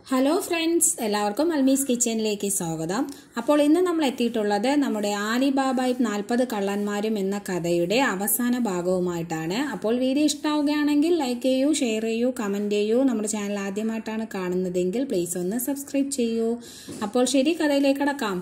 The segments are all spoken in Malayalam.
ഹലോ ഫ്രണ്ട്സ് എല്ലാവർക്കും അൽമീസ് കിച്ചണിലേക്ക് സ്വാഗതം അപ്പോൾ ഇന്ന് നമ്മൾ എത്തിയിട്ടുള്ളത് നമ്മുടെ ആലിബാബായും നാൽപ്പത് കള്ളന്മാരും എന്ന കഥയുടെ അവസാന ഭാഗവുമായിട്ടാണ് അപ്പോൾ വീഡിയോ ഇഷ്ടമാവുകയാണെങ്കിൽ ലൈക്ക് ചെയ്യൂ ഷെയർ ചെയ്യൂ കമൻറ്റ് ചെയ്യൂ നമ്മുടെ ചാനൽ ആദ്യമായിട്ടാണ് കാണുന്നതെങ്കിൽ പ്ലീസ് ഒന്ന് സബ്സ്ക്രൈബ് ചെയ്യൂ അപ്പോൾ ശരി കഥയിലേക്ക് കടക്കാം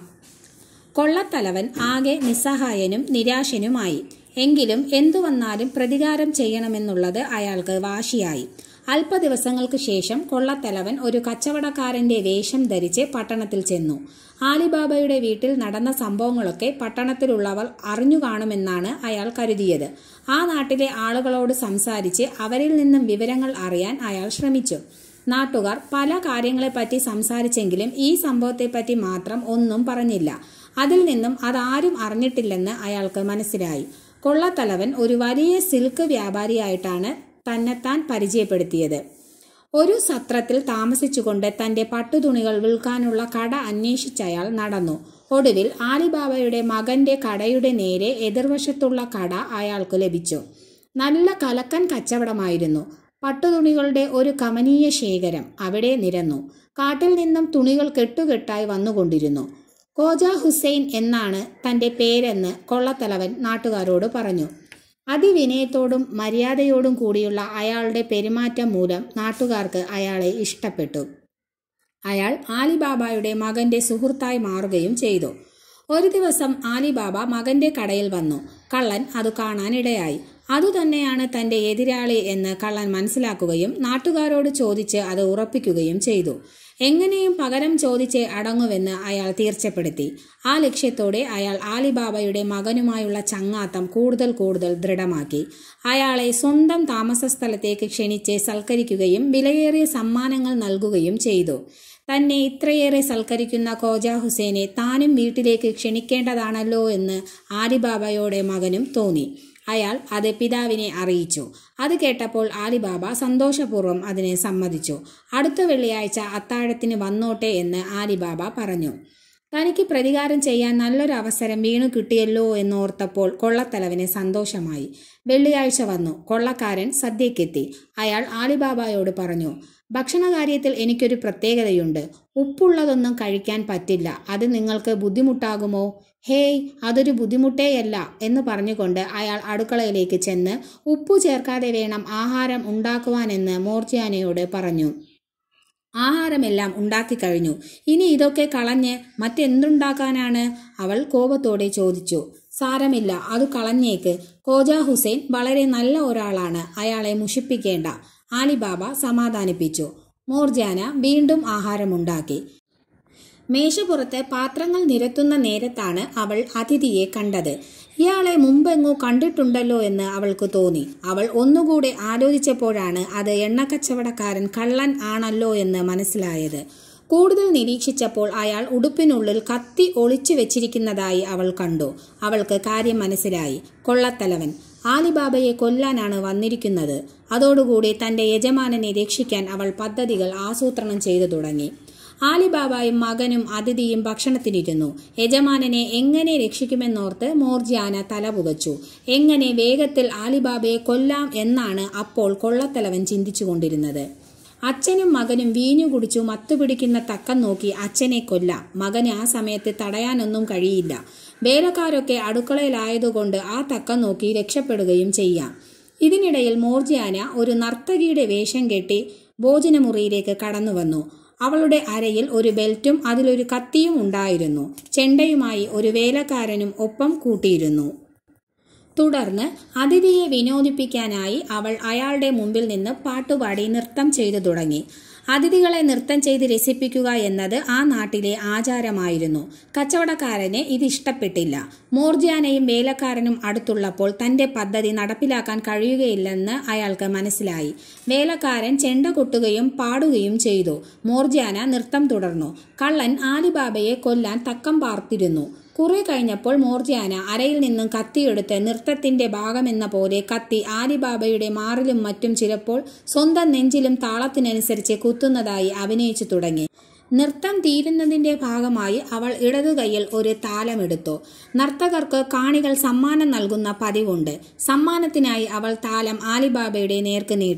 കൊള്ളത്തലവൻ ആകെ നിസ്സഹായനും നിരാശനുമായി എങ്കിലും എന്തു വന്നാലും പ്രതികാരം ചെയ്യണമെന്നുള്ളത് അയാൾക്ക് വാശിയായി അല്പ ദിവസങ്ങൾക്ക് ശേഷം കൊള്ളത്തലവൻ ഒരു കച്ചവടക്കാരന്റെ വേഷം ധരിച്ച് പട്ടണത്തിൽ ചെന്നു ആലിബാബയുടെ വീട്ടിൽ നടന്ന സംഭവങ്ങളൊക്കെ പട്ടണത്തിലുള്ളവർ അറിഞ്ഞു കാണുമെന്നാണ് അയാൾ കരുതിയത് ആ നാട്ടിലെ ആളുകളോട് സംസാരിച്ച് അവരിൽ നിന്നും വിവരങ്ങൾ അറിയാൻ അയാൾ ശ്രമിച്ചു നാട്ടുകാർ പല കാര്യങ്ങളെപ്പറ്റി സംസാരിച്ചെങ്കിലും ഈ സംഭവത്തെപ്പറ്റി മാത്രം ഒന്നും പറഞ്ഞില്ല അതിൽ നിന്നും അതാരും അറിഞ്ഞിട്ടില്ലെന്ന് അയാൾക്ക് മനസ്സിലായി കൊള്ളത്തലവൻ ഒരു വലിയ സിൽക്ക് വ്യാപാരിയായിട്ടാണ് തന്നെത്താൻ പരിചയപ്പെടുത്തിയത് ഒരു സത്രത്തിൽ താമസിച്ചുകൊണ്ട് തന്റെ പട്ടുതുണികൾ വിൽക്കാനുള്ള കട അന്വേഷിച്ചയാൾ നടന്നു ഒടുവിൽ ആലിബാബയുടെ മകന്റെ കടയുടെ നേരെ എതിർവശത്തുള്ള കട അയാൾക്ക് ലഭിച്ചു നല്ല കലക്കൻ കച്ചവടമായിരുന്നു പട്ടുതുണികളുടെ ഒരു കമനീയ ശേഖരം അവിടെ നിരന്നു കാട്ടിൽ നിന്നും തുണികൾ കെട്ടുകെട്ടായി വന്നുകൊണ്ടിരുന്നു കോജ ഹുസൈൻ എന്നാണ് തന്റെ പേരെന്ന് കൊള്ളത്തലവൻ നാട്ടുകാരോട് പറഞ്ഞു അതിവിനയത്തോടും മര്യാദയോടും കൂടിയുള്ള അയാളുടെ പെരുമാറ്റം മൂലം നാട്ടുകാർക്ക് അയാളെ ഇഷ്ടപ്പെട്ടു അയാൾ ആലിബാബയുടെ മകന്റെ സുഹൃത്തായി മാറുകയും ചെയ്തു ഒരു ദിവസം ആലിബാബ മകന്റെ കടയിൽ വന്നു കള്ളൻ അത് കാണാനിടയായി അതുതന്നെയാണ് തന്റെ എതിരാളി എന്ന് കള്ളൻ മനസ്സിലാക്കുകയും നാട്ടുകാരോട് ചോദിച്ച് അത് ഉറപ്പിക്കുകയും ചെയ്തു എങ്ങനെയും പകരം ചോദിച്ച് അടങ്ങുമെന്ന് അയാൾ തീർച്ചപ്പെടുത്തി ആ ലക്ഷ്യത്തോടെ അയാൾ ആലിബാബയുടെ മകനുമായുള്ള ചങ്ങാത്തം കൂടുതൽ കൂടുതൽ ദൃഢമാക്കി അയാളെ സ്വന്തം താമസസ്ഥലത്തേക്ക് ക്ഷണിച്ച് സൽക്കരിക്കുകയും വിലയേറിയ സമ്മാനങ്ങൾ നൽകുകയും ചെയ്തു തന്നെ ഇത്രയേറെ സൽക്കരിക്കുന്ന കോജ ഹുസൈനെ താനും വീട്ടിലേക്ക് ക്ഷണിക്കേണ്ടതാണല്ലോ എന്ന് ആലിബാബയുടെ മകനും തോന്നി അയാൾ അത് പിതാവിനെ അറിയിച്ചു അത് കേട്ടപ്പോൾ ആലിബാബ സന്തോഷപൂർവ്വം അതിനെ സമ്മതിച്ചു അടുത്ത വെള്ളിയാഴ്ച അത്താഴത്തിന് വന്നോട്ടെ എന്ന് ആലിബാബ പറഞ്ഞു തനിക്ക് പ്രതികാരം ചെയ്യാൻ നല്ലൊരു അവസരം വീണു കിട്ടിയല്ലോ എന്നോർത്തപ്പോൾ കൊള്ളത്തലവിന് സന്തോഷമായി വെള്ളിയാഴ്ച വന്നു കൊള്ളക്കാരൻ സദ്യക്കെത്തി അയാൾ ആലിബാബയോട് പറഞ്ഞു ഭക്ഷണകാര്യത്തിൽ എനിക്കൊരു പ്രത്യേകതയുണ്ട് ഉപ്പുള്ളതൊന്നും കഴിക്കാൻ പറ്റില്ല അത് നിങ്ങൾക്ക് ബുദ്ധിമുട്ടാകുമോ ഹേയ് അതൊരു ബുദ്ധിമുട്ടേയല്ല എന്ന് പറഞ്ഞുകൊണ്ട് അയാൾ അടുക്കളയിലേക്ക് ചെന്ന് ഉപ്പു ചേർക്കാതെ വേണം ആഹാരം ഉണ്ടാക്കുവാനെന്ന് മോർജിയാനയോട് പറഞ്ഞു ആഹാരമെല്ലാം ഉണ്ടാക്കിക്കഴിഞ്ഞു ഇനി ഇതൊക്കെ കളഞ്ഞ് മറ്റെന്തുണ്ടാക്കാനാണ് അവൾ കോപത്തോടെ ചോദിച്ചു സാരമില്ല അത് കളഞ്ഞേക്ക് കോജ ഹുസൈൻ വളരെ നല്ല ഒരാളാണ് അയാളെ മുഷിപ്പിക്കേണ്ട ആലിബാബ സമാധാനിപ്പിച്ചു മോർജാന വീണ്ടും ആഹാരമുണ്ടാക്കി മേശപ്പുറത്ത് പാത്രങ്ങൾ നിരത്തുന്ന നേരത്താണ് അവൾ അതിഥിയെ കണ്ടത് ഇയാളെ മുമ്പെങ്ങോ കണ്ടിട്ടുണ്ടല്ലോ എന്ന് അവൾക്ക് തോന്നി അവൾ ഒന്നുകൂടെ ആലോചിച്ചപ്പോഴാണ് അത് എണ്ണക്കച്ചവടക്കാരൻ കള്ളൻ ആണല്ലോ എന്ന് മനസ്സിലായത് കൂടുതൽ നിരീക്ഷിച്ചപ്പോൾ അയാൾ ഉടുപ്പിനുള്ളിൽ കത്തി ഒളിച്ചു വെച്ചിരിക്കുന്നതായി അവൾ കണ്ടു അവൾക്ക് കാര്യം മനസ്സിലായി കൊള്ളത്തലവൻ ആലിബാബയെ കൊല്ലാനാണ് വന്നിരിക്കുന്നത് അതോടുകൂടി തന്റെ യജമാനനെ രക്ഷിക്കാൻ അവൾ പദ്ധതികൾ ആസൂത്രണം ചെയ്തു തുടങ്ങി ആലിബാബയും മകനും അതിഥിയും ഭക്ഷണത്തിനിരുന്നു യജമാനനെ എങ്ങനെ രക്ഷിക്കുമെന്നോർത്ത് മോർജിയാന തലപുകച്ചു എങ്ങനെ വേഗത്തിൽ ആലിബാബയെ കൊല്ലാം എന്നാണ് അപ്പോൾ കൊള്ളത്തലവൻ ചിന്തിച്ചുകൊണ്ടിരുന്നത് അച്ഛനും മകനും വീഞ്ഞു കുടിച്ചു മത്തുപിടിക്കുന്ന തക്കം നോക്കി അച്ഛനെ കൊല്ലാം മകന് ആ സമയത്ത് തടയാനൊന്നും കഴിയില്ല വേലക്കാരൊക്കെ അടുക്കളയിലായതുകൊണ്ട് ആ തക്കം നോക്കി രക്ഷപ്പെടുകയും ചെയ്യാം ഇതിനിടയിൽ മോർജിയാന ഒരു നർത്തകിയുടെ വേഷം കെട്ടി ഭോജനമുറിയിലേക്ക് കടന്നു വന്നു അവളുടെ അരയിൽ ഒരു ബെൽറ്റും അതിലൊരു കത്തിയും ഉണ്ടായിരുന്നു ചെണ്ടയുമായി ഒരു വേലക്കാരനും ഒപ്പം കൂട്ടിയിരുന്നു തുടർന്ന് അതിഥിയെ വിനോദിപ്പിക്കാനായി അവൾ അയാളുടെ മുമ്പിൽ നിന്ന് പാട്ടുപാടി നൃത്തം ചെയ്തു തുടങ്ങി അതിഥികളെ നൃത്തം ചെയ്ത് രസിപ്പിക്കുക എന്നത് ആ നാട്ടിലെ ആചാരമായിരുന്നു കച്ചവടക്കാരന് ഇത് ഇഷ്ടപ്പെട്ടില്ല മോർജിയാനയും വേലക്കാരനും അടുത്തുള്ളപ്പോൾ തന്റെ പദ്ധതി നടപ്പിലാക്കാൻ കഴിയുകയില്ലെന്ന് അയാൾക്ക് മനസ്സിലായി വേലക്കാരൻ ചെണ്ട കൊട്ടുകയും പാടുകയും ചെയ്തു മോർജിയാന നൃത്തം തുടർന്നു കള്ളൻ ആലിബാബയെ കൊല്ലാൻ തക്കം പാർത്തിരുന്നു കുറെ കഴിഞ്ഞപ്പോൾ മോർജിയാന അരയിൽ നിന്നും കത്തിയെടുത്ത് നൃത്തത്തിന്റെ ഭാഗമെന്ന പോലെ കത്തി ആലിബാബയുടെ മാറിലും മറ്റും ചിലപ്പോൾ സ്വന്തം നെഞ്ചിലും താളത്തിനനുസരിച്ച് കുത്തുന്നതായി അഭിനയിച്ചു തുടങ്ങി നൃത്തം തീരുന്നതിന്റെ ഭാഗമായി അവൾ ഇടതുകൈയിൽ ഒരു താലമെടുത്തു നർത്തകർക്ക് കാണികൾ സമ്മാനം നൽകുന്ന പതിവുണ്ട് സമ്മാനത്തിനായി അവൾ താലം ആലിബാബയുടെ നേർക്ക് നീട്ടി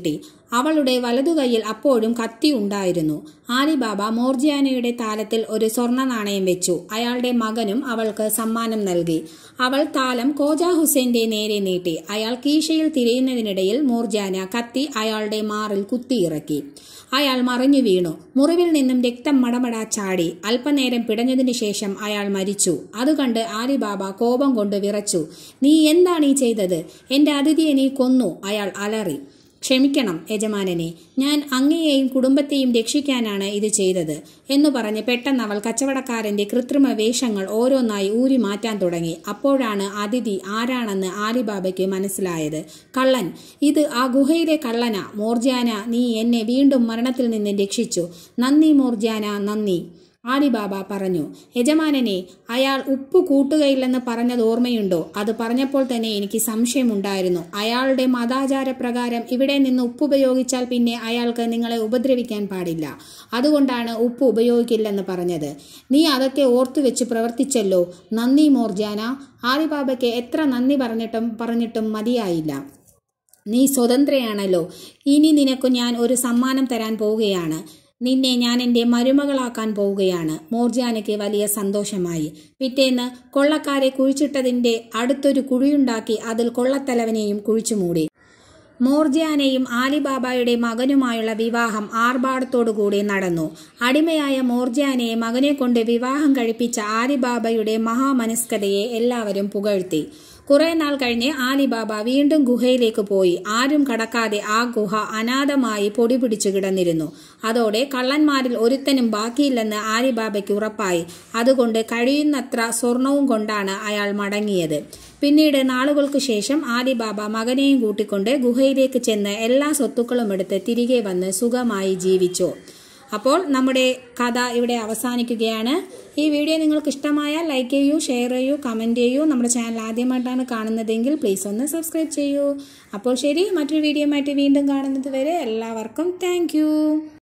അവളുടെ വലതുകൈയിൽ അപ്പോഴും കത്തി ഉണ്ടായിരുന്നു ആലിബാബ മോർജിയാനയുടെ താലത്തിൽ ഒരു സ്വർണ്ണ നാണയം വെച്ചു അയാളുടെ മകനും അവൾക്ക് സമ്മാനം നൽകി അവൾ താലം കോജ ഹുസൈന്റെ നേരെ നീട്ടി അയാൾ കീശയിൽ തിരയുന്നതിനിടയിൽ മോർജാന കത്തി അയാളുടെ മാറിൽ കുത്തിയിറക്കി അയാൾ മറിഞ്ഞു വീണു മുറിവിൽ നിന്നും രക്തം മടമടാ ചാടി അല്പനേരം പിടഞ്ഞതിനു ശേഷം അയാൾ മരിച്ചു അത് കണ്ട് ആലിബാബ കോപം കൊണ്ട് വിറച്ചു നീ എന്താണ് ഈ ചെയ്തത് എന്റെ അതിഥിയെ നീ കൊന്നു അയാൾ അലറി ക്ഷമിക്കണം യജമാനനെ ഞാൻ അങ്ങയെയും കുടുംബത്തെയും രക്ഷിക്കാനാണ് ഇത് ചെയ്തത് എന്നു പറഞ്ഞ് പെട്ടെന്ന് അവൾ കച്ചവടക്കാരന്റെ കൃത്രിമ വേഷങ്ങൾ ഓരോന്നായി ഊരി മാറ്റാൻ തുടങ്ങി അപ്പോഴാണ് അതിഥി ആരാണെന്ന് ആലിബാബയ്ക്ക് മനസ്സിലായത് കള്ളൻ ഇത് ആ ഗുഹയിലെ കള്ളന മോർജാന നീ എന്നെ വീണ്ടും മരണത്തിൽ നിന്ന് രക്ഷിച്ചു നന്ദി മോർജാന നന്ദി ആലിബാബ പറഞ്ഞു യജമാനനെ അയാൾ ഉപ്പ് കൂട്ടുകയില്ലെന്ന് പറഞ്ഞത് ഓർമ്മയുണ്ടോ അത് പറഞ്ഞപ്പോൾ തന്നെ എനിക്ക് സംശയമുണ്ടായിരുന്നു അയാളുടെ മതാചാരപ്രകാരം ഇവിടെ നിന്ന് ഉപ്പ് ഉപയോഗിച്ചാൽ പിന്നെ അയാൾക്ക് നിങ്ങളെ ഉപദ്രവിക്കാൻ പാടില്ല അതുകൊണ്ടാണ് ഉപ്പ് ഉപയോഗിക്കില്ലെന്ന് പറഞ്ഞത് നീ അതൊക്കെ ഓർത്തു വെച്ച് പ്രവർത്തിച്ചല്ലോ നന്ദി മോർജാന ആലിബാബയ്ക്ക് എത്ര നന്ദി പറഞ്ഞിട്ടും പറഞ്ഞിട്ടും മതിയായില്ല നീ സ്വതന്ത്രയാണല്ലോ ഇനി നിനക്ക് ഞാൻ ഒരു സമ്മാനം തരാൻ പോവുകയാണ് നിന്നെ ഞാൻ എൻ്റെ മരുമകളാക്കാൻ പോവുകയാണ് മോർജാനയ്ക്ക് വലിയ സന്തോഷമായി പിറ്റേന്ന് കൊള്ളക്കാരെ കുഴിച്ചിട്ടതിൻ്റെ അടുത്തൊരു കുഴിയുണ്ടാക്കി അതിൽ കൊള്ളത്തലവനെയും കുഴിച്ചുമൂടി മോർജാനയും ആലിബാബയുടെ മകനുമായുള്ള വിവാഹം ആർഭാടത്തോടുകൂടി നടന്നു അടിമയായ മോർജാനയെ മകനെ കൊണ്ട് വിവാഹം കഴിപ്പിച്ച ആലിബാബയുടെ മഹാമനസ്കതയെ എല്ലാവരും പുകഴ്ത്തി കുറെ നാൾ കഴിഞ്ഞ് ആലിബാബ വീണ്ടും ഗുഹയിലേക്ക് പോയി ആരും കടക്കാതെ ആ ഗുഹ അനാഥമായി പൊടി പിടിച്ചു കിടന്നിരുന്നു അതോടെ കള്ളന്മാരിൽ ഒരുത്തനും ബാക്കിയില്ലെന്ന് ആലിബാബയ്ക്ക് ഉറപ്പായി അതുകൊണ്ട് കഴിയുന്നത്ര സ്വർണവും കൊണ്ടാണ് അയാൾ മടങ്ങിയത് പിന്നീട് നാളുകൾക്ക് ശേഷം ആലിബാബ മകനെയും കൂട്ടിക്കൊണ്ട് ഗുഹയിലേക്ക് ചെന്ന് എല്ലാ സ്വത്തുക്കളും എടുത്ത് തിരികെ വന്ന് സുഖമായി ജീവിച്ചു അപ്പോൾ നമ്മുടെ കഥ ഇവിടെ അവസാനിക്കുകയാണ് ഈ വീഡിയോ നിങ്ങൾക്ക് ഇഷ്ടമായാൽ ലൈക്ക് ചെയ്യൂ ഷെയർ ചെയ്യൂ കമൻറ്റ് ചെയ്യൂ നമ്മുടെ ചാനൽ ആദ്യമായിട്ടാണ് കാണുന്നതെങ്കിൽ പ്ലീസ് ഒന്ന് സബ്സ്ക്രൈബ് ചെയ്യൂ അപ്പോൾ ശരി മറ്റൊരു വീഡിയോ ആയിട്ട് വീണ്ടും കാണുന്നത് വരെ എല്ലാവർക്കും താങ്ക്